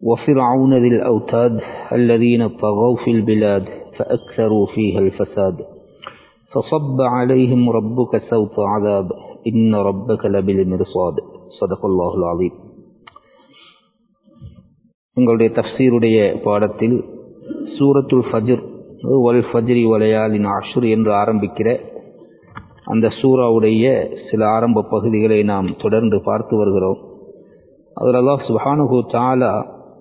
وفرعون ذي الأوتاد الذين طغوا في البلاد فأكثروا فيها الفساد فصب عليهم ربك سوط عذاب إن ربك لبالمرصاد صدق الله العظيم எங்களுடைய தஃசீருடைய பாடத்தில் சூரத்துல் ஃபஜ்ர் வல் ஃபஜ்ரி வலையாலின் அஷுர் என்று ஆரம்பிக்கிற அந்த சூறாவுடைய சில ஆரம்ப பகுதிகளை நாம் தொடர்ந்து பார்த்து வருகிறோம் அதில் அல்லாஹ் சுபானுகு தாலா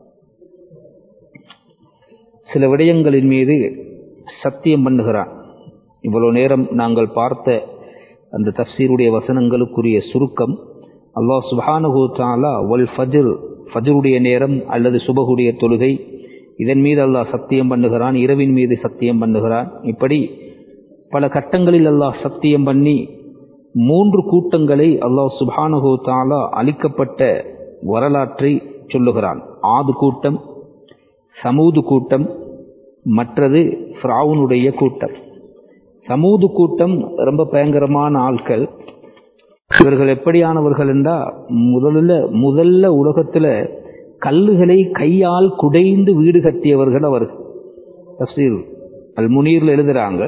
சில விடயங்களின் மீது சத்தியம் பண்ணுகிறான் இவ்வளவு நேரம் நாங்கள் பார்த்த அந்த தப்சீருடைய வசனங்களுக்குரிய சுருக்கம் அல்லாஹ் சுபானுகு தாலா வல் ஃபஜ்ர் ஃபஜருடைய நேரம் அல்லது சுபகுடைய தொழுகை இதன் மீது அல்லாஹ் சத்தியம் பண்ணுகிறான் இரவின் மீது சத்தியம் பண்ணுகிறான் இப்படி பல கட்டங்களில் அல்லாஹ் சத்தியம் பண்ணி மூன்று கூட்டங்களை அல்லாஹ் சுபானுகு தாலா அளிக்கப்பட்ட வரலாற்றை சொல்லுகிறான் ஆது கூட்டம் சமூது கூட்டம் மற்றது ஃப்ராவுனுடைய கூட்டம் சமூது கூட்டம் ரொம்ப பயங்கரமான ஆட்கள் இவர்கள் எப்படியானவர்கள் என்றால் முதல்ல முதல்ல உலகத்தில் கல்லுகளை கையால் குடைந்து வீடு கட்டியவர்கள் அவர்கள் தப்சீர் அல் முனீரில் எழுதுகிறாங்க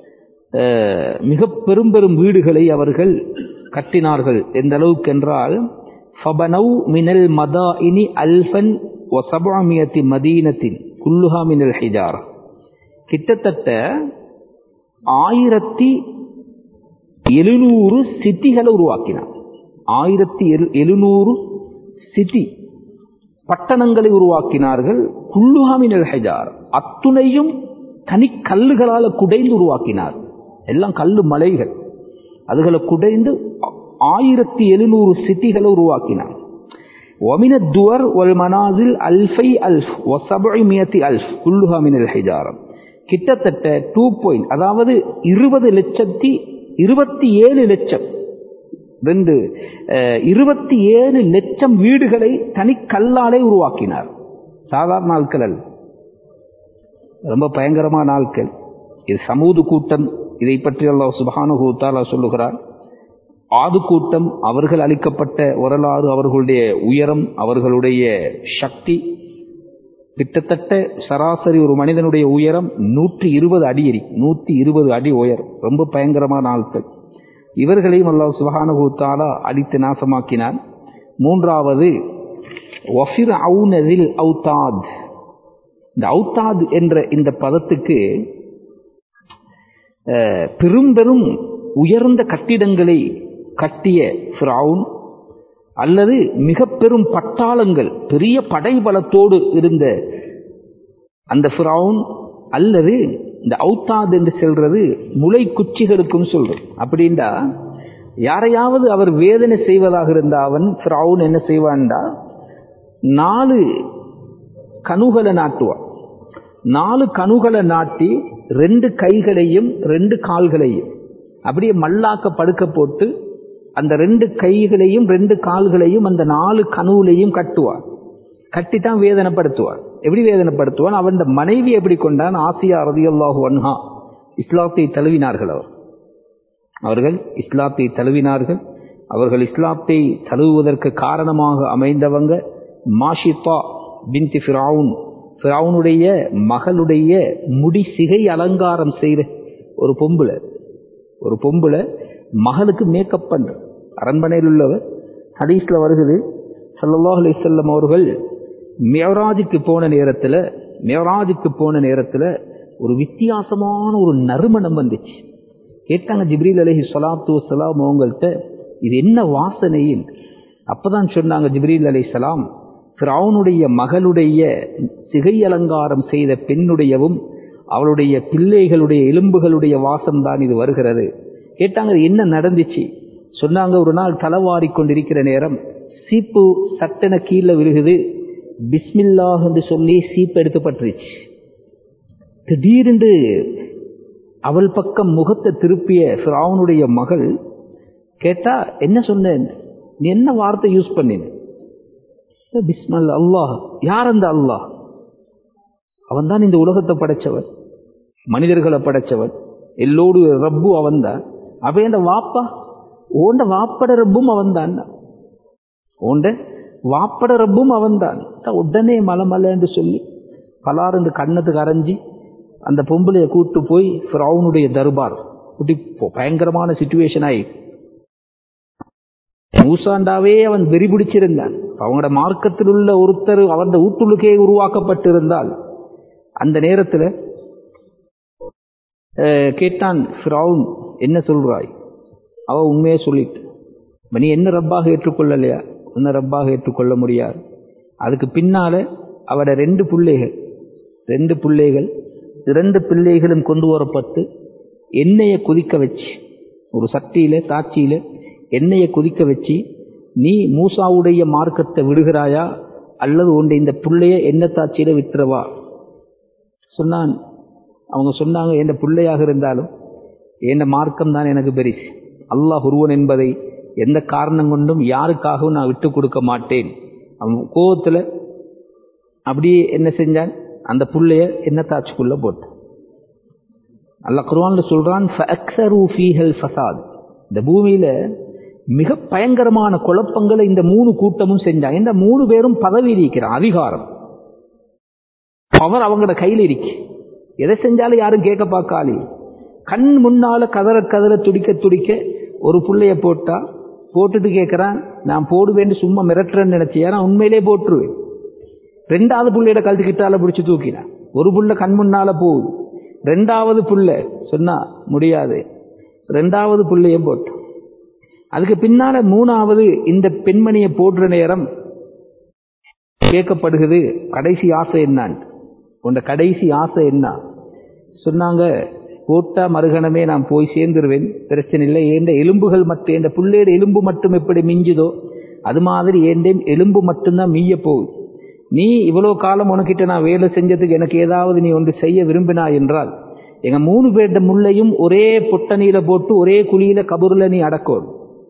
மிக பெரும் பெரும் வீடுகளை அவர்கள் கட்டினார்கள் எந்த அளவுக்கு என்றால் ஃபபனவ் மினல் மதா இனி அல்ஃபன் ஒசபாமியத்தி மதீனத்தின் குல்லுஹா மினல் ஹிஜார் கிட்டத்தட்ட ஆயிரத்தி எழுநூறு சிட்டிகளை உருவாக்கினார் ஆயிரத்தி எழுநூறு சிட்டி பட்டணங்களை உருவாக்கினார்கள் குல்லுஹாமினல் ஹெஜார் அத்துணையும் தனி கல்லுகளால் குடைந்து உருவாக்கினார் எல்லாம் கல்லு மலைகள் அதுகளை குடைந்து ஆயிரத்தி எழுநூறு சிட்டிகளை உருவாக்கினார் ஒமின துவர் ஒல் மனாசில் அல்ஃபை அல்ஃப் ஒசபை மியத்தி அல்ஃப் குல்லுஹாமினல் ஹெஜாரம் கிட்டத்தட்ட டூ பாயிண்ட் அதாவது இருபது லட்சத்தி இருபத்தி ஏழு லட்சம் ரெண்டு இருபத்தி ஏழு லட்சம் வீடுகளை தனி கல்லாலே உருவாக்கினார் சாதாரண நாட்கள் அல்ல ரொம்ப பயங்கரமான நாட்கள் இது சமூது கூட்டம் இதை பற்றி அல்லாஹ் சுபானுகூத்தாலா சொல்லுகிறார் ஆது கூட்டம் அவர்கள் அளிக்கப்பட்ட வரலாறு அவர்களுடைய உயரம் அவர்களுடைய சக்தி கிட்டத்தட்ட சராசரி ஒரு மனிதனுடைய உயரம் நூற்றி இருபது அடி எரி நூற்றி இருபது அடி உயரம் ரொம்ப பயங்கரமான ஆட்கள் இவர்களையும் அல்லாஹ் சுபஹானுகூத்தாலா அடித்து நாசமாக்கினான் மூன்றாவது ஒஃபிர் அவுனதில் அவுதாத் இந்த அவுதாத் என்ற இந்த பதத்துக்கு பெரும் பெரும் உயர்ந்த கட்டிடங்களை கட்டிய ஃபிரவுன் அல்லது மிக பெரும் பட்டாளங்கள் பெரிய படைபலத்தோடு இருந்த அந்த ஃபிரவுன் அல்லது இந்த அவுத்தாத் என்று சொல்றது முளை குச்சிகளுக்கும் சொல்றது அப்படின்டா யாரையாவது அவர் வேதனை செய்வதாக இருந்த அவன் ஃபிரவுன் என்ன செய்வான்டா நாலு கணுகளை நாட்டுவான் நாலு கணுகளை நாட்டி ரெண்டு கைகளையும் ரெண்டு கால்களையும் அப்படியே மல்லாக்க படுக்க போட்டு அந்த ரெண்டு கைகளையும் ரெண்டு கால்களையும் அந்த நாலு கனவுலையும் கட்டுவார் கட்டித்தான் வேதனைப்படுத்துவார் எப்படி வேதனைப்படுத்துவான் அவன் மனைவி எப்படி கொண்டான் ஆசியா ரதியல்லாஹு அன்ஹா இஸ்லாத்தை தழுவினார்கள் அவர் அவர்கள் இஸ்லாத்தை தழுவினார்கள் அவர்கள் இஸ்லாத்தை தழுவுவதற்கு காரணமாக அமைந்தவங்க மாஷித்தா பின்தி ஃபிரவுன் ஃபிரவுனுடைய மகளுடைய முடி சிகை அலங்காரம் செய்கிற ஒரு பொம்புல ஒரு பொம்புல மகளுக்கு மேக்கப் பண்ற அரண்மனையில் உள்ளவர் ஹதீஸ்ல வருகிறது சல்லாஹ் அலிசல்லம் அவர்கள் மேவராஜுக்கு போன நேரத்தில் மேவராஜுக்கு போன நேரத்தில் ஒரு வித்தியாசமான ஒரு நறுமணம் வந்துச்சு கேட்டாங்க ஜிப்ரீல் அலஹி சொலாத்து வலாம் அவங்கள்ட்ட இது என்ன வாசனையின் அப்பதான் சொன்னாங்க ஜிப்ரீல் அலி சலாம் ஃபிரவுனுடைய மகளுடைய சிகை அலங்காரம் செய்த பெண்ணுடையவும் அவளுடைய பிள்ளைகளுடைய எலும்புகளுடைய வாசம்தான் இது வருகிறது கேட்டாங்க என்ன நடந்துச்சு சொன்னாங்க ஒரு நாள் தலைவாரி கொண்டிருக்கிற நேரம் சீப்பு சட்டென கீழே விழுகுது பிஸ்மில்லாஹ் என்று சொல்லி சீப்பு எடுக்கப்பட்டுருச்சு திடீரென்று அவள் பக்கம் முகத்தை திருப்பிய ஃபிராவுனுடைய மகள் கேட்டா என்ன சொன்னேன் நீ என்ன வார்த்தை யூஸ் பண்ணின பிஸ்மல் அல்லாஹ் யார் அந்த அல்லாஹ் அவன் தான் இந்த உலகத்தை படைச்சவன் மனிதர்களை படைச்சவன் எல்லோடு ரப்பு அவன் தான் அவன் வாப்பா ஓண்ட வாப்பட ரப்பும் அவன் தான் ஓண்ட வாப்பட ரப்பும் அவன்தான் உடனே மலை மலை என்று சொல்லி பலார் இந்த கண்ணத்துக்கு அரைஞ்சி அந்த பொம்பளைய கூட்டு போய் ஃபிரௌனுடைய தர்பார் இப்படி பயங்கரமான சுச்சுவேஷன் ஆயி மூசாண்டாவே அவன் வெறி பிடிச்சிருந்தான் அவங்களோட மார்க்கத்தில் உள்ள ஒருத்தர் அவன் ஊட்டுள்ளுக்கே உருவாக்கப்பட்டிருந்தால் அந்த நேரத்தில் கேட்டான் ஃபிரௌன் என்ன சொல்றாய் அவ உண்மையே சொல்லிட்டு நீ என்ன ரப்பாக ஏற்றுக்கொள்ளலையா உன்னை ரப்பாக ஏற்றுக்கொள்ள முடியாது அதுக்கு பின்னால அவட ரெண்டு பிள்ளைகள் ரெண்டு பிள்ளைகள் இரண்டு பிள்ளைகளும் கொண்டு வரப்பட்டு எண்ணெயை கொதிக்க வச்சு ஒரு சட்டியில தாச்சியில எண்ணெயை கொதிக்க வச்சு நீ மூசாவுடைய மார்க்கத்தை விடுகிறாயா அல்லது உன்னை இந்த பிள்ளைய எண்ணெய் தாச்சியில விட்டுறவா சொன்னான் அவங்க சொன்னாங்க என் பிள்ளையாக இருந்தாலும் என் மார்க்கம் தான் எனக்கு பெரிசு அல்லாஹ் ஒருவன் என்பதை எந்த காரணம் கொண்டும் யாருக்காகவும் நான் விட்டு கொடுக்க மாட்டேன் அவன் கோவத்தில் அப்படியே என்ன செஞ்சான் அந்த புள்ளைய என்ன தாச்சுக்குள்ள போட்டு அல்ல குர்வான்ல சொல்றான் ஃபசாத் இந்த பூமியில மிக பயங்கரமான குழப்பங்களை இந்த மூணு கூட்டமும் செஞ்சாங்க இந்த மூணு பேரும் பதவி இருக்கிறான் அதிகாரம் பவர் அவங்களோட கையில் இருக்கு எதை செஞ்சாலும் யாரும் கேட்க பார்க்காளி கண் முன்னால கதற கதற துடிக்க துடிக்க ஒரு புள்ளைய போட்டா போட்டுட்டு கேட்கறான் நான் போடுவேன்னு சும்மா மிரட்டுறேன்னு நினைச்சியா நான் உண்மையிலே போட்டுருவேன் ரெண்டாவது புள்ளையோட கழுத்துக்கிட்டால பிடிச்சி தூக்கினான் ஒரு புள்ள கண் முன்னால போகுது ரெண்டாவது புள்ள சொன்னா முடியாது ரெண்டாவது புள்ளைய போட்டான் அதுக்கு பின்னால மூணாவது இந்த பெண்மணியை போடுற நேரம் கேட்கப்படுகிறது கடைசி ஆசை என்னான் உண்ட கடைசி ஆசை என்ன சொன்னாங்க போட்டா மறுகணமே நான் போய் சேர்ந்துருவேன் பிரச்சனை இல்லை ஏண்ட எலும்புகள் மட்டும் என் புள்ளையோட எலும்பு மட்டும் எப்படி மிஞ்சுதோ அது மாதிரி ஏண்ட எலும்பு மட்டும்தான் மீய போகுது நீ இவ்வளோ காலம் உனக்கிட்ட நான் வேலை செஞ்சதுக்கு எனக்கு ஏதாவது நீ ஒன்று செய்ய விரும்பினா என்றால் எங்க மூணு பேர்ட முள்ளையும் ஒரே பொட்டணியில போட்டு ஒரே குழியில கபூர்ல நீ அடக்கணும்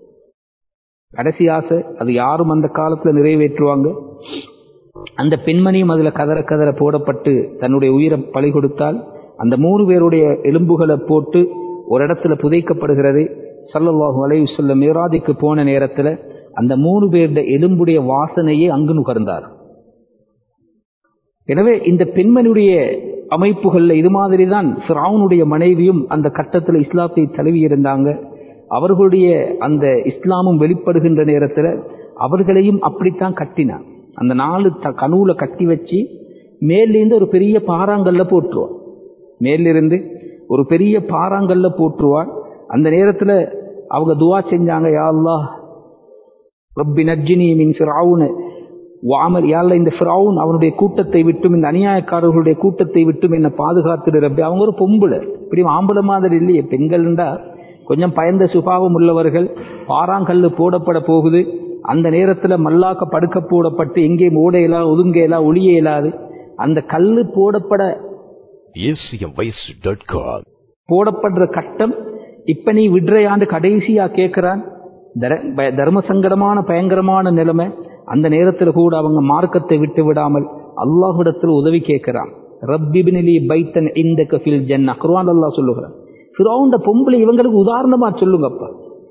கடைசி ஆசை அது யாரும் அந்த காலத்துல நிறைவேற்றுவாங்க அந்த பெண்மணியும் அதுல கதற கதற போடப்பட்டு தன்னுடைய உயிரை பழி கொடுத்தால் அந்த மூணு பேருடைய எலும்புகளை போட்டு ஒரு இடத்துல புதைக்கப்படுகிறது சல்லல்லாஹு அலைஹி சொல்ல மேராதிக்கு போன நேரத்துல அந்த மூணு பேருடைய எலும்புடைய வாசனையே அங்கு நுகர்ந்தார் எனவே இந்த பெண்மணியுடைய அமைப்புகள்ல இது மாதிரி தான் ஃபிரௌனுடைய மனைவியும் அந்த கட்டத்தில் இஸ்லாத்தை தழுவி இருந்தாங்க அவர்களுடைய அந்த இஸ்லாமும் வெளிப்படுகின்ற நேரத்தில் அவர்களையும் அப்படித்தான் கட்டினான் அந்த நாலு த கனவுல கட்டி வச்சு மேலிருந்து ஒரு பெரிய பாறாங்கல்ல போட்டுருவான் மேலிருந்து ஒரு பெரிய பாறாங்கல்ல போட்டுருவான் அந்த நேரத்தில் அவங்க துவா செஞ்சாங்க யா அல்லாஹ் ரப்பி நஜ்ஜினி மின் ஃபிரௌன வாமல் யாரில் இந்த ஃபிரௌன் அவனுடைய கூட்டத்தை விட்டும் இந்த அநியாயக்காரர்களுடைய கூட்டத்தை விட்டும் என்னை பாதுகாத்துடு ரப்பி அவங்க ஒரு பொம்புல இப்படி ஆம்பளை மாதிரி இல்லையே பெண்கள்ண்டா கொஞ்சம் பயந்த சுபாவம் உள்ளவர்கள் பாறாங்கல்லு போடப்பட போகுது அந்த நேரத்தில் மல்லாக்க படுக்க போடப்பட்டு எங்கேயும் ஓடையலா ஒதுங்கேலா ஒளிய இயலாது அந்த கல்லு போடப்பட acmvoice.com போடப்படுற கட்டம் இப்ப நீ விடுறையாண்டு கடைசியா கேட்கிறான் தர- பய- தர்ம சங்கடமான பயங்கரமான நிலைமை அந்த நேரத்தில் கூட அவங்க மார்க்கத்தை விட்டு விடாமல் அல்லாஹ்விடத்தில் உதவி கேட்கிறான் ரப்பிபினிலி பைத்தன் இந்த கஃபில் ஜன்னா குர்ஆன் அல்லாஹ் சொல்லுகிறான் ஃபிரௌண்ட பொம்பளை இவங்களுக்கு உதாரணமா சொல்லுங்கப்பா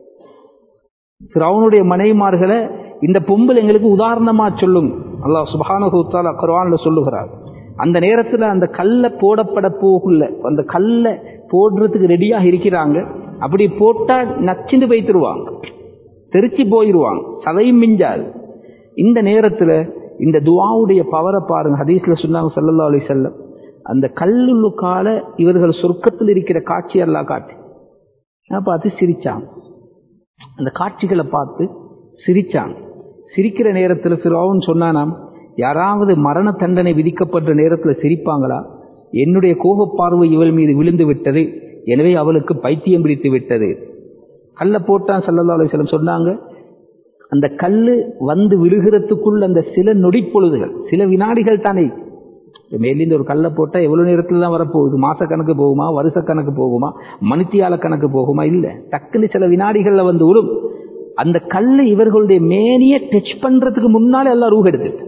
ஃபிரௌனுடைய மனைவிமார்களை இந்த பொம்பளை எங்களுக்கு உதாரணமா சொல்லுங்க அல்லாஹ் சுப்ஹானஹு வ தஆலா குர்ஆன்ல சொல்லுகிறார் அந்த நேரத்துல அந்த கல்ல போடப்பட போகல அந்த கல்ல போடுறதுக்கு ரெடியாக இருக்கிறாங்க அப்படி போட்டா நச்சுண்டு வைத்துருவாங்க தெரிச்சு போயிடுவாங்க சதையும் மிஞ்சாது இந்த நேரத்துல இந்த துஆவுடைய பவரை பாருங்க ஹதீஸ்ல சொன்னாங்க ஸல்லல்லாஹு அலைஹி வஸல்லம் அந்த கல்லுக்கால இவர்கள் சொர்க்கத்தில் இருக்கிற காட்சி எல்லாம் காட்டி நான் பார்த்து சிரிச்சாங்க அந்த காட்சிகளை பார்த்து சிரிச்சாங்க சிரிக்கிற நேரத்தில் ஃபிரௌன் சொன்னானாம் யாராவது மரண தண்டனை விதிக்கப்பட்ட நேரத்தில் சிரிப்பாங்களா என்னுடைய கோபப் பார்வை இவள் மீது விழுந்து விட்டது எனவே அவளுக்கு பைத்தியம் பிடித்து விட்டது கல்லை போட்டான் சல்லல்லா அலிஸ்லம் சொன்னாங்க அந்த கல்லு வந்து விழுகிறதுக்குள்ள அந்த சில நொடிப்பொழுதுகள் சில வினாடிகள் தானே இந்த மேலிருந்து ஒரு கல்லை போட்டால் எவ்வளோ நேரத்தில் தான் வரப்போகுது மாச கணக்கு போகுமா வருஷ கணக்கு போகுமா மணித்தியால கணக்கு போகுமா இல்லை டக்குன்னு சில வினாடிகளில் வந்து விடும் அந்த கல்லு இவர்களுடைய மேனியை டச் பண்றதுக்கு முன்னாலே எல்லாம் ரூஹ் எடுத்துட்டு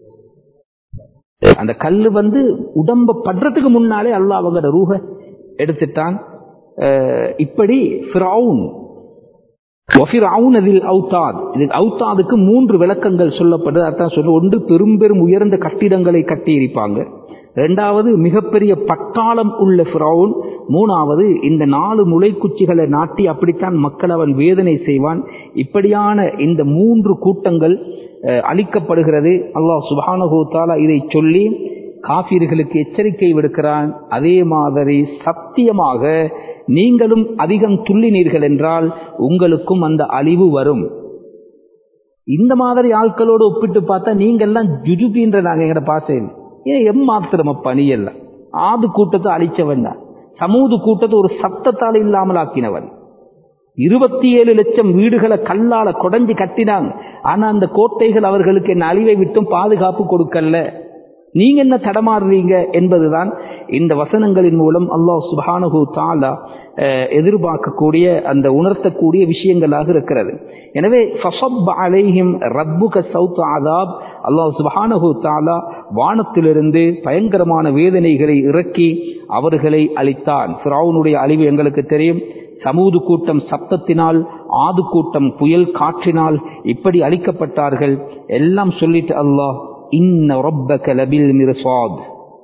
அந்த கல்லு வந்து உடம்ப படுறதுக்கு முன்னாலே அல்லாஹ் அவங்களோட ரூஹ எடுத்துட்டான் அஹ் இப்படி ஃபிரௌன் வஃபிரவுனதில் அவுத்தாத் இதில் அவுத்தாதுக்கு மூன்று விளக்கங்கள் சொல்லப்படுது அதான் சொல்ல ஒன்று பெரும் பெரும் உயர்ந்த கட்டிடங்களை கட்டியிருப்பாங்க ரெண்டாவது மிகப்பெரிய பட்டாளம் உள்ள ஃபிரவுன் மூணாவது இந்த நாலு முளைக்குச்சிகளை நாட்டி அப்படித்தான் மக்கள் அவன் வேதனை செய்வான் இப்படியான இந்த மூன்று கூட்டங்கள் அஹ், அளிக்கப்படுகிறது அல்லாஹ் சுபானஹூ தாலா இதை சொல்லி காஃபிர்களுக்கு எச்சரிக்கை விடுக்கிறான் அதே மாதிரி சத்தியமாக நீங்களும் அதிகம் துள்ளினீர்கள் என்றால் உங்களுக்கும் அந்த அழிவு வரும் இந்த மாதிரி ஆட்களோடு ஒப்பிட்டு பார்த்தா நீங்கெல்லாம் ஜுஜுபின்ற நாங்க எங்கட பாசையில் ஏன் எம்மாத்திரம் பணி எல்லாம் ஆது கூட்டத்தை அழிச்சவன் தான் சமூது கூட்டத்தை ஒரு சத்தத்தால் இல்லாமல் ஆக்கினவன் இருபத்தி ஏழு லட்சம் வீடுகளை கல்லால கொடைஞ்சு கட்டினாங்க ஆனா அந்த கோட்டைகள் அவர்களுக்கு என்ன அழிவை விட்டும் பாதுகாப்பு கொடுக்கல நீங்க என்ன தடமாறுறீங்க என்பதுதான் இந்த வசனங்களின் மூலம் அல்லாஹ் சுபானஹு தாலா அஹ், எதிர்பார்க்கக்கூடிய அந்த உணர்த்தக்கூடிய விஷயங்களாக இருக்கிறது எனவே ஃபஸப் அலைஹிம் ரப்புக சௌத் ஆதாப் அல்லாஹ் சுபஹானஹு தாலா வானத்திலிருந்து பயங்கரமான வேதனைகளை இறக்கி அவர்களை அளித்தான் ஃபிரௌனுடைய அழிவு எங்களுக்கு தெரியும் சமூது கூட்டம் சப்தத்தினால் ஆது கூட்டம் புயல் காற்றினால் இப்படி அழிக்கப்பட்டார்கள் எல்லாம் சொல்லிட்டு அல்லாஹ் இன்ன ரப்பக லபில் மிர்சாத்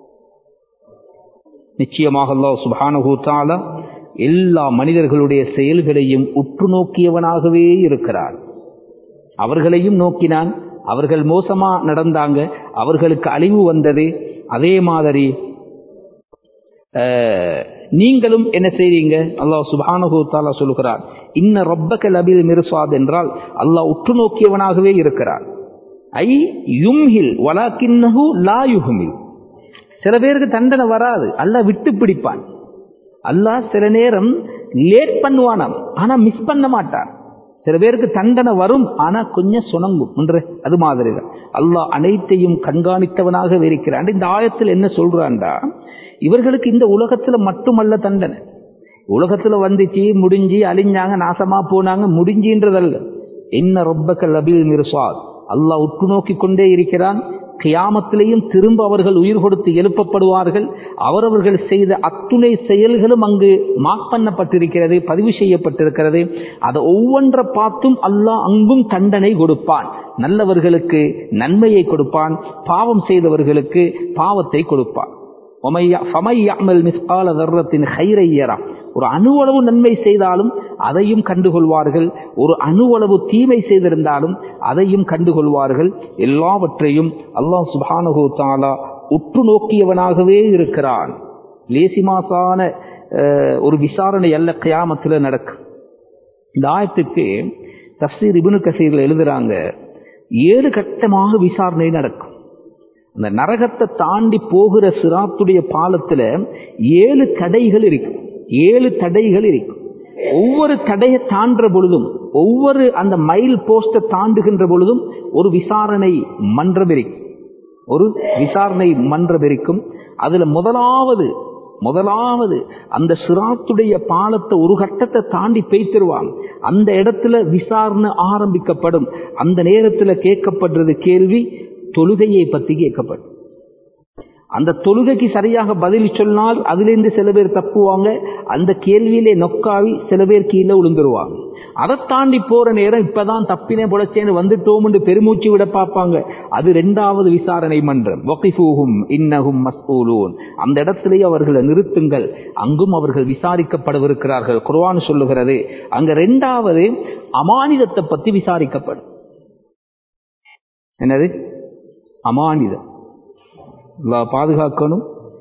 நிச்சயமாக அல்லாஹ் சுப்ஹானஹு தஆலா எல்லா மனிதர்களுடைய செயல்களையும் உற்று நோக்கியவனாகவே இருக்கிறார் அவர்களையும் நோக்கினான் அவர்கள் மோசமா நடந்தாங்க அவர்களுக்கு அழிவு வந்தது அதே மாதிரி அஹ், நீங்களும் என்ன செய்றீங்க அல்லாஹ் சுப்ஹானஹு தஆலா சொல்கிறார் இன்ன ரப்பக லபில் மிர்சாத் என்றால் அல்லாஹ் உற்று நோக்கியவனாகவே இருக்கிறார் ஐ யும்ஹில் வலாக்கின்னஹு லா யுஹ்மில் சில பேருக்கு தண்டனை வராது அல்லாஹ் விட்டு பிடிப்பான் அல்லாஹ் சில நேரம் லேட் பண்ணுவானாம் ஆனா மிஸ் பண்ண மாட்டான் சில பேருக்கு தண்டனை வரும் ஆனா கொஞ்சம் சுணங்கும் என்று அது மாதிரி தான் அல்லாஹ் அனைத்தையும் கண்காணித்தவனாக இருக்கிறான் இந்த ஆயத்தில் என்ன சொல்றான்டா இவர்களுக்கு இந்த உலகத்துல மட்டுமல்ல தண்டனை உலகத்துல வந்துச்சு முடிஞ்சு அழிஞ்சாங்க நாசமா போனாங்க முடிஞ்சின்றதல்ல என்ன ரொப்பக்க லபில் மிர்சாத் அல்லாஹ் உற்று நோக்கி கொண்டே இருக்கிறான் கியாமத்திலேயும் திரும்ப அவர்கள் உயிர் கொடுத்து எழுப்பப்படுவார்கள் அவரவர்கள் செய்த அத்துணை செயல்களும் அங்கு மார்க் பண்ணப்பட்டிருக்கிறது பதிவு செய்யப்பட்டிருக்கிறது அதை ஒவ்வொன்றை பார்த்தும் அல்லாஹ் அங்கும் தண்டனை கொடுப்பான் நல்லவர்களுக்கு நன்மையை கொடுப்பான் பாவம் செய்தவர்களுக்கு பாவத்தை கொடுப்பான் ஒரு அணுவளவு நன்மை செய்தாலும் அதையும் கண்டுகொள்வார்கள் ஒரு அணுவளவு தீமை செய்திருந்தாலும் அதையும் கண்டுகொள்வார்கள் எல்லாவற்றையும் அல்லாஹ் சுபானஹு தாலா உற்று நோக்கியவனாகவே இருக்கிறான் லேசிமாசான அஹ், ஒரு விசாரணை அல்ல கியாமத்தில் நடக்கும் இந்த ஆயத்துக்கு தஃசீர் இப்னு கசீரில் எழுதுறாங்க ஏழு கட்டமாக விசாரணை நடக்கும் அந்த நரகத்தை தாண்டி போகிற சிராத்துடைய பாலத்துல ஏழு தடைகள் இருக்கும் ஏழு தடைகள் இருக்கும் ஒவ்வொரு தடையை தாண்டுற பொழுதும் ஒவ்வொரு அந்த மைல் போஸ்ட தாண்டுகின்ற பொழுதும் ஒரு விசாரணை மன்றம் இருக்கும் ஒரு விசாரணை மன்றம் இருக்கும் அதுல முதலாவது முதலாவது அந்த சிராத்துடைய பாலத்தை ஒரு கட்டத்தை தாண்டி பெய்த்திருவாங்க அந்த இடத்துல விசாரணை ஆரம்பிக்கப்படும் அந்த நேரத்துல கேட்கப்படுறது கேள்வி தொழுகையை பத்தி கேட்கப்படும் அந்த தொழுகைக்கு சரியாக பதில் சொன்னால் அதிலிருந்து சில பேர் தப்புவாங்க அந்த கேள்வியிலே நொக்காவி சில பேர் கீழே விழுந்துருவாங்க அதை தாண்டி போற நேரம் இப்பதான் தப்பினே புழைச்சேன்னு வந்துட்டோம்னு பெருமூச்சு விட பார்ப்பாங்க அது ரெண்டாவது விசாரணை மன்றம் வகிஃபூஹும் இன்னஹும் மஸ்ஊலூன் அந்த இடத்திலேயே அவர்களை நிறுத்துங்கள் அங்கும் அவர்கள் விசாரிக்கப்படவிருக்கிறார்கள் குர்ஆன் சொல்லுகிறது அங்க ரெண்டாவது அமானிதத்தை பத்தி விசாரிக்கப்படும் என்னது அமானிதம் அல்லாஹ் பாதுகாக்கணும்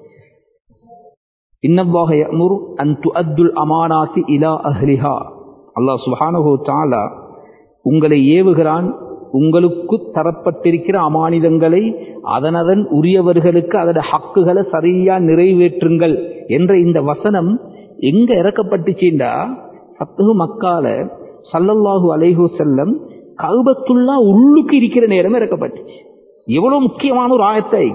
இன்னல்லாஹ யஅமுரு அன் துஅத்துல் அமானாத்தி இலா அஹ்லிஹா அல்லாஹ் சுப்ஹானஹு தஆலா உங்களை ஏவுகிறான் உங்களுக்கு தரப்பட்டிருக்கிற அமானிதங்களை அதனதன் உரியவர்களுக்கு அதோட ஹக்குகளை சரியா நிறைவேற்றுங்கள் என்ற இந்த வசனம் எங்க இறக்கப்பட்டுச்சுண்டா சத்துகு மக்கால சல்லல்லாஹு அலைஹு செல்லம் கல்பத்துல்லா உள்ளுக்கு இருக்கிற நேரம் இறக்கப்பட்டுச்சு எவ்வளவு முக்கியமான ஒரு ஆயத்தை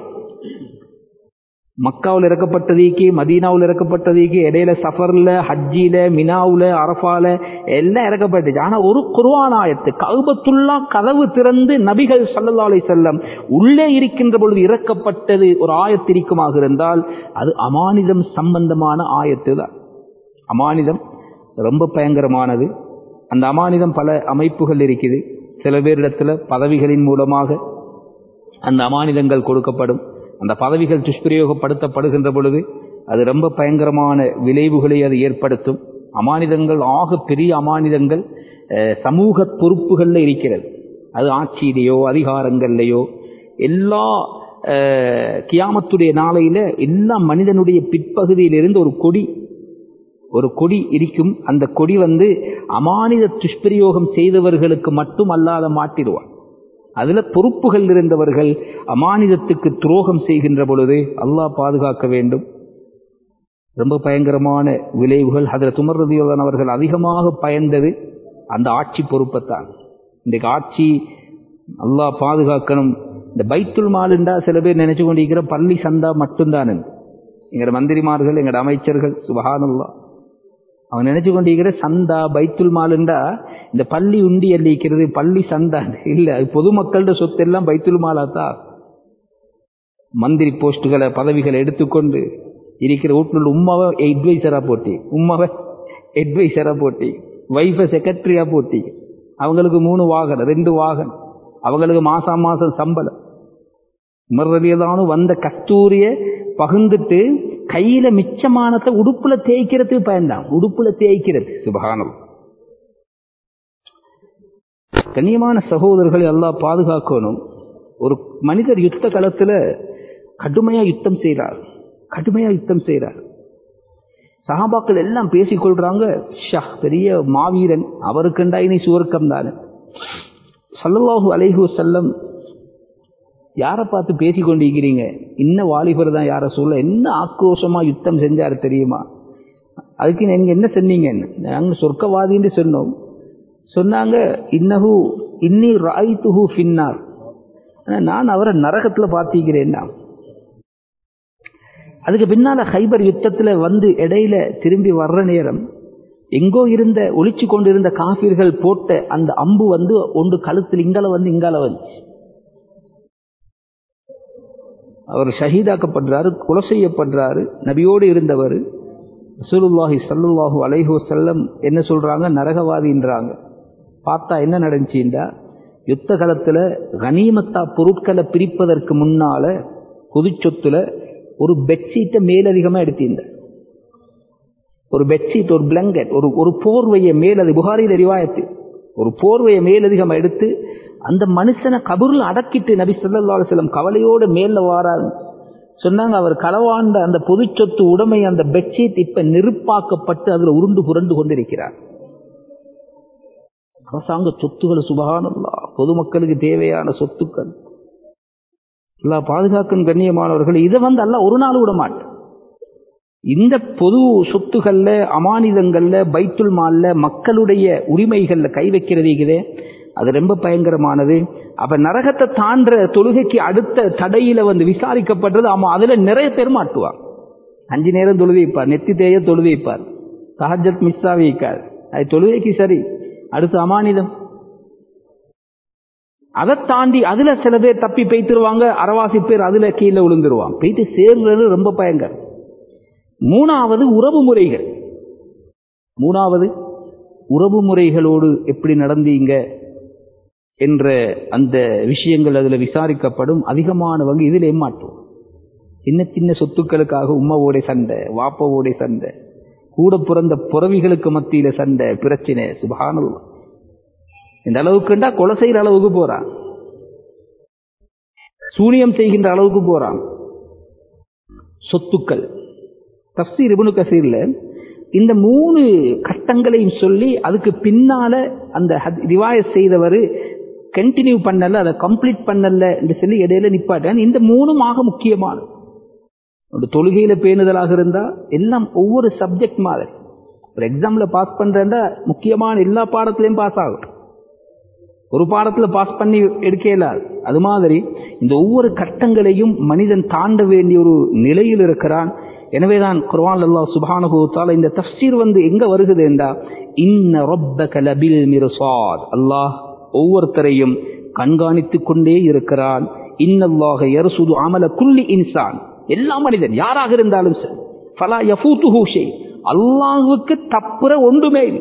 மக்காவில் இறக்கப்பட்டதீக்கு மதீனாவில் இறக்கப்பட்டதீக்கு இடையில சஃபர்ல ஹஜ்ஜில மினாவுல அரஃபால எல்லாம் இறக்கப்பட்டுச்சு ஆனா ஒரு குர்ஆன் ஆயத்து கல்பத்துல்லா கதவு திறந்து நபிகள் ஸல்லல்லாஹு அலைஹி செல்லம் உள்ளே இருக்கின்ற பொழுது இறக்கப்பட்டது ஒரு ஆயத்திரிக்குமாக இருந்தால் அது அமானிதம் சம்பந்தமான ஆயத்து தான் அமானிதம் ரொம்ப பயங்கரமானது அந்த அமானிதம் பல அமைப்புகள் இருக்குது சில பேரிடத்துல பதவிகளின் மூலமாக அந்த அமானிதங்கள் கொடுக்கப்படும் அந்த பதவிகள் துஷ்பிரயோகப்படுத்தப்படுகின்ற பொழுது அது ரொம்ப பயங்கரமான விளைவுகளை அது ஏற்படுத்தும் அமானிதங்கள் ஆக பெரிய அமானிதங்கள் அஹ், சமூக பொறுப்புகளில் இருக்கிறது அது ஆட்சியிலேயோ அதிகாரங்கள்லையோ எல்லா அஹ், கியாமத்துடைய நாளையில எல்லா மனிதனுடைய பிற்பகுதியிலிருந்து ஒரு கொடி ஒரு கொடி இருக்கும் அந்த கொடி வந்து அமானித துஷ்பிரயோகம் செய்தவர்களுக்கு மட்டும் அல்லாத மாட்டிடுவான் அதுல பொறுப்புகள் இருந்தவர்கள் அமானிதத்துக்கு துரோகம் செய்கின்ற பொழுது அல்லாஹ் பாதுகாக்க வேண்டும் ரொம்ப பயங்கரமான விளைவுகள் அதில் துமர்றதியோதான் அவர்கள் அதிகமாக பயந்தது அந்த ஆட்சி பொறுப்பைத்தான் இன்றைக்கு ஆட்சி அல்லாஹ் பாதுகாக்கணும் இந்த பைத்துல் மாலுண்டா சில பேர் நினைச்சு கொண்டிருக்கிற பள்ளி சந்தா மட்டும்தான் எங்கட மந்திரிமார்கள் எங்கட அமைச்சர்கள் சுபஹானல்லா அவன் நினைச்சு கொண்டிருக்கிற சந்தா பைத்துல் மாலுண்டா இந்த பள்ளி உண்டி அள்ளிக்கிறது பள்ளி சந்தா இல்ல அது பொதுமக்களோட சொத்து எல்லாம் பைத்துல் மாலாத்தான் மந்திரி போஸ்டுகளை பதவிகளை எடுத்துக்கொண்டு இருக்கிற வீட்டில் உம்மாவை அட்வைசரா போட்டி உம்மாவை அட்வைசரா போட்டி வைஃபை செக்ரட்டரியா போட்டி அவங்களுக்கு மூணு வாகனம் ரெண்டு வாகனம் அவங்களுக்கு மாசம் மாசம் சம்பளம் மறுபடியதானும் வந்த கஸ்தூரிய பகுந்துட்டு கையில மிச்சமானத்தை உடுப்புல தேய்க்கிறதுக்கு பயந்தான் உடுப்புல தேய்க்கிறது சுபகானம் கண்ணியமான சகோதரர்களை எல்லாம் பாதுகாக்கணும் ஒரு மனிதர் யுத்த களத்துல கடுமையா யுத்தம் செய்கிறார் கடுமையா யுத்தம் செய்கிறார் சகாபாக்கள் எல்லாம் பேசிக்கொள்றாங்க ஷா பெரிய மாவீரன் அவருக்குண்டா இனி சுவர்க்கம் தானே சல்லல்லாஹு அலைஹு செல்லம் யாரை பார்த்து பேசி கொண்டிருக்கிறீங்க இன்ன வாலிபர் தான் யாரை சொல்ல என்ன ஆக்ரோஷமா யுத்தம் செஞ்சாரு தெரியுமா அதுக்கு நீங்க என்ன சொன்னீங்க நாங்க சொர்க்கவாதின்னு சொன்னோம் சொன்னாங்க இன்னஹு இன்னி ராய்த்துஹு ஃபின்னார் ஆனா நான் அவரை நரகத்துல பார்த்திக்கிறேன்னா அதுக்கு பின்னால ஹைபர் யுத்தத்துல வந்து இடையில திரும்பி வர்ற நேரம் எங்கோ இருந்த ஒளிச்சு கொண்டிருந்த காஃபிர்கள் போட்ட அந்த அம்பு வந்து ஒன்று கழுத்தில் இங்கால வந்து இங்கால வந்துச்சு அவர் ஷஹீதாக்கப்படுறாரு கொலை செய்யப்படுறாரு நபியோடு இருந்தவர் ரசூலுல்லாஹி ஸல்லல்லாஹு அலைஹி வஸல்லம் என்ன சொல்றாங்க நரகவாதின்றாங்க பார்த்தா என்ன நடந்துச்சுண்டா யுத்த காலத்துல கனிமத்தா பொருட்களை பிரிப்பதற்கு முன்னால பொது சொத்துல ஒரு பெட்ஷீட்டை மேலதிகமா எடுத்திருந்தார் ஒரு பெட்ஷீட் ஒரு பிளங்கெட் ஒரு ஒரு போர்வையை மேலது புகாரியில் ரிவாயத்து ஒரு போர்வையை மேலதிகமா எடுத்து அந்த மனுஷனை கபூர்ல அடக்கிட்டு நபி ஸல்லல்லாஹு அலைஹி வஸல்லம் கவலையோட மேல வாராரு சொன்னாங்க அவர் களவாண்ட அந்த பொது சொத்து உடைமை அந்த பெட்ஷீட் இப்ப நெருப்பாக்கப்பட்டு அதுல உருண்டு புரண்டு கொண்டிருக்கிறார் அரசாங்க சொத்துக்கள் சுபகானல்லா பொதுமக்களுக்கு தேவையான சொத்துக்கள் எல்லா பாதுகாக்கும் கண்ணியமானவர்கள் இதை வந்து அல்ல ஒரு நாள் விட மாட்டேன் இந்த பொது சொத்துகள்ல அமானிதங்கள்ல பைத்துல் மால்ல மக்களுடைய உரிமைகள்ல கை வைக்கிறதே அது ரொம்ப பயங்கரமானது அப்ப நரகத்தை தாண்ட தொழுகைக்கு அடுத்த தடையில வந்து விசாரிக்கப்படுறது ஆமா அதுல நிறைய பேர் மாட்டுவார் அஞ்சு நேரம் தொழுது வைப்பார் நெத்தி தேய தொழுது வைப்பார் சஹஜத் மிஸ் ஆகிக்கார் அது தொழுகைக்கு சரி அடுத்து அமானிதம் அதை தாண்டி அதுல சில பேர் தப்பி பெய்த்துருவாங்க அரவாசி பேர் அதுல கீழே விழுந்துருவாங்க பெய்த்து சேர்றது ரொம்ப பயங்கரம் மூணாவது உறவு முறைகள் மூணாவது உறவு முறைகளோடு எப்படி நடந்தீங்க என்ற அந்த விஷயங்கள் அதுல விசாரிக்கப்படும் அதிகமானவங்க இதில் ஏமாற்றும் சின்ன சின்ன சொத்துக்களுக்காக உம்மாவோட சண்டை வாப்பாவோட சண்டை கூட பிறந்த புறவிகளுக்கு மத்தியில சண்டை பிரச்சனை சுபானல் இந்த அளவுக்குண்டா கொலை செய்கிற அளவுக்கு போறான் சூனியம் செய்கின்ற அளவுக்கு போறான் சொத்துக்கள் தப்சீர் இபுனு கசீர்ல இந்த மூணு கட்டங்களையும் சொல்லி அதுக்கு பின்னால அந்த ரிவாய செய்தவர் கண்டினியூ பண்ணல அதை கம்ப்ளீட் பண்ணல என்று சொல்லி இடையில நிப்பாட்டான் இந்த மூணும் ஆக முக்கியமானது ஒரு தொழுகையில பேணுதலாக இருந்தா எல்லாம் ஒவ்வொரு சப்ஜெக்ட் மாதிரி ஒரு எக்ஸாம்ல பாஸ் பண்றா முக்கியமான எல்லா பாடத்திலையும் பாஸ் ஆகும் ஒரு பாடத்துல பாஸ் பண்ணி எடுக்க இயலாது அது மாதிரி இந்த ஒவ்வொரு கட்டங்களையும் மனிதன் தாண்ட வேண்டிய ஒரு நிலையில் இருக்கிறான் எனவேதான் குர்வான் அல்லா சுபானு தால இந்த தஃசீர் வந்து எங்க வருகுது என்றா இன்ன ரொப்பக லபில் மிர்சாத் அல்லாஹ் ஒவ்வொருத்தரையும் கண்காணித்துக் கொண்டே இருக்கிறான் இன்னல்லாக யர்சுது அமல குல்லி இன்சான் எல்லா மனிதன் யாராக இருந்தாலும் சரி ஃபலா யஃபூத்துஹு ஷை அல்லாஹ்வுக்கு தப்புற ஒன்றுமே இல்லை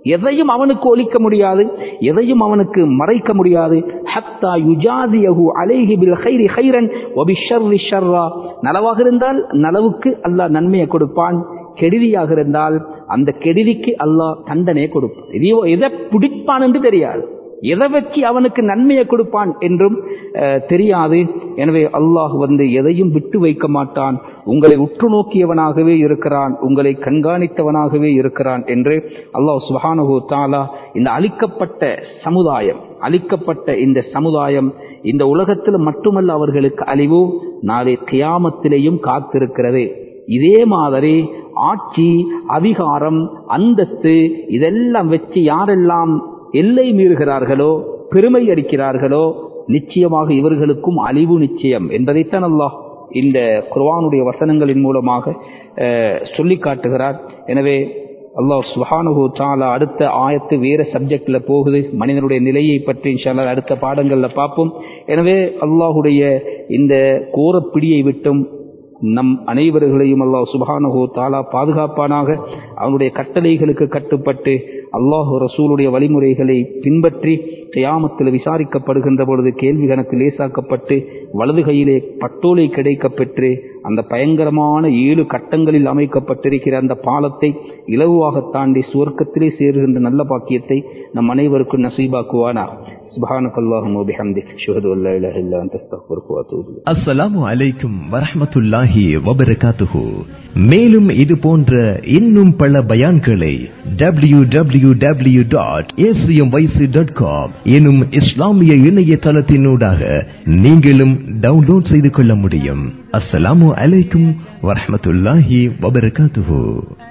எதையும் அவனுக்கு ஒலிக்க முடியாது எதையும் அவனுக்கு மறைக்க முடியாது ஹத்தா யுஜாதியஹு அலைஹி பில் கைரி கைரன் ஒபிஷர்ரி ஷர்ரா நலவாக இருந்தால் நலவுக்கு அல்லாஹ் நன்மையை கொடுப்பான் கெடுதியாக இருந்தால் அந்த கெடுதிக்கு அல்லாஹ் தண்டனையை கொடுப்பான் இதையோ எதை பிடிப்பான் என்று தெரியாது எதை வச்சு அவனுக்கு நன்மையை கொடுப்பான் என்றும் அஹ், தெரியாது எனவே அல்லாஹ் வந்து எதையும் விட்டு வைக்க மாட்டான் உங்களை உற்று நோக்கியவனாகவே இருக்கிறான் உங்களை கண்காணித்தவனாகவே இருக்கிறான் என்று அல்லாஹ் சுபஹானஹு தாலா இந்த அழிக்கப்பட்ட சமுதாயம் அழிக்கப்பட்ட இந்த சமுதாயம் இந்த உலகத்தில் மட்டுமல்ல அவர்களுக்கு அழிவு நாளை கியாமத்திலேயும் காத்திருக்கிறது இதே மாதிரி ஆட்சி அதிகாரம் அந்தஸ்து இதெல்லாம் வச்சு யாரெல்லாம் எல்லை மீறுகிறார்களோ பெருமை அடிக்கிறார்களோ நிச்சயமாக இவர்களுக்கும் அழிவு நிச்சயம் என்பதைத்தான் அல்லாஹ் இந்த குர்ஆனுடைய வசனங்களின் மூலமாக அஹ், சொல்லிக் காட்டுகிறார் எனவே அல்லாஹ் சுஹானுஹு தாலா அடுத்த ஆயத்து வேற சப்ஜெக்ட்ல போகுது மனிதனுடைய நிலையை பற்றி இன்ஷால்லா அடுத்த பாடங்கள்ல பார்ப்போம் எனவே அல்லாஹுடைய இந்த கோரப்பிடியை விட்டும் நம் அனைவர்களையும் அல்லாஹ் சுபஹானஹு தாலா பாதுகாப்பானாக அவனுடைய கட்டளைகளுக்கு கட்டுப்பட்டு அல்லாஹ் ரசூலுடைய வழிமுறைகளை பின்பற்றி கியாமத்தில் விசாரிக்கப்படுகின்ற பொழுது கேள்வி கணக்கு லேசாக்கப்பட்டு வலது கையிலே பட்டோலை கிடைக்கப் பெற்று அந்த பயங்கரமான ஏழு கட்டங்களில் அமைக்கப்பட்டிருக்கிற அந்த பாலத்தை இலகுவாக தாண்டி சுவர்க்கத்திலே சேருகின்ற நல்ல பாக்கியத்தை நம் அனைவருக்கும் நசீபாக்குவானா சுபஹானக அல்லாஹும்ம வபிஹம்திக் அஷ்ஹது அல்லா இலாஹா இல்லா அன்த அஸ்தக்ஃபிருக்க வ அத்தூபு இலைக். அஸ்ஸலாமு அலைக்கும் வரஹ்மத்துல்லாஹி வபரகாத்துஹு மேலும் இது போன்ற இன்னும் பல பயான்களை W W W dot dot com எனும் இஸ்லாமிய இணையதளத்தினூடாக நீங்களும் டவுன்லோட் செய்து கொள்ள முடியும் அஸ்ஸலாமு அலைக்கும் வரஹ்மத்துல்லாஹி வபரகாத்துஹு